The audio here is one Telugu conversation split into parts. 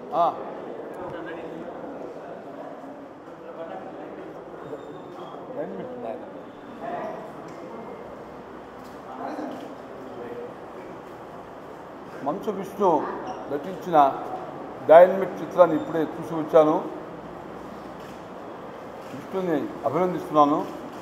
ఆ. Nine minutes, nine. మంచు విష్ణు నటించిన డైనమిక్ చిత్రాన్ని ఇప్పుడే చూసి వచ్చాను విష్ణుని అభినందిస్తున్నాను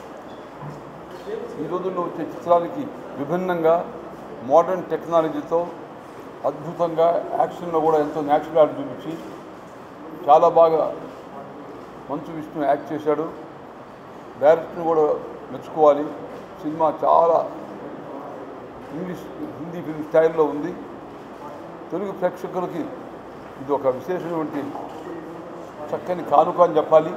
ఈ రోజుల్లో వచ్చే చిత్రానికి విభిన్నంగా మోడర్న్ టెక్నాలజీతో అద్భుతంగా యాక్షన్లో కూడా ఎంతో న్యాచురాలిటీ చూపించి చాలా బాగా మంచు విష్ణు యాక్ట్ చేశాడు డైరెక్టర్ని కూడా మెచ్చుకోవాలి సినిమా చాలా ఇంగ్లీష్ హిందీ ఫిల్మ్ స్టైల్లో ఉంది తెలుగు ప్రేక్షకులకి ఇది ఒక విశేషమైనటువంటి చక్కని కానుక అని చెప్పాలి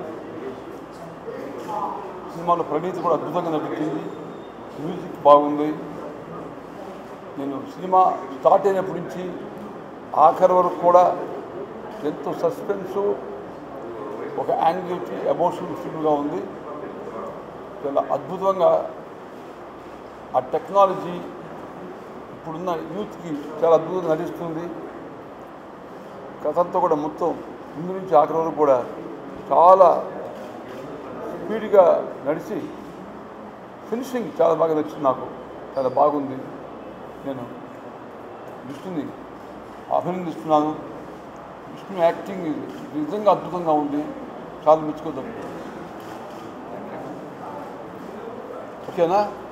సినిమాలో ప్రణీతి కూడా అద్భుతంగా నటించింది మ్యూజిక్ బాగుంది నేను సినిమా స్టార్ట్ అయినప్పటి నుంచి ఆఖరి వరకు కూడా ఎంతో సస్పెన్సు ఒక యాంగిల్కి ఎమోషనల్ ఫిల్మ్గా ఉంది చాలా అద్భుతంగా ఆ టెక్నాలజీ ఇప్పుడున్న యూత్కి చాలా అద్భుతంగా నటిస్తుంది కథంతా కూడా మొత్తం ముందు నుంచి ఆఖరి వరకు కూడా చాలా స్పీడ్గా నడిచి ఫినిషింగ్ చాలా బాగా నచ్చింది నాకు చాలా బాగుంది నేను విష్ణుని అభినందిస్తున్నాను విష్ణు యాక్టింగ్ నిజంగా అద్భుతంగా ఉంది చాలా మెచ్చుకోదగ్గ ఓకేనా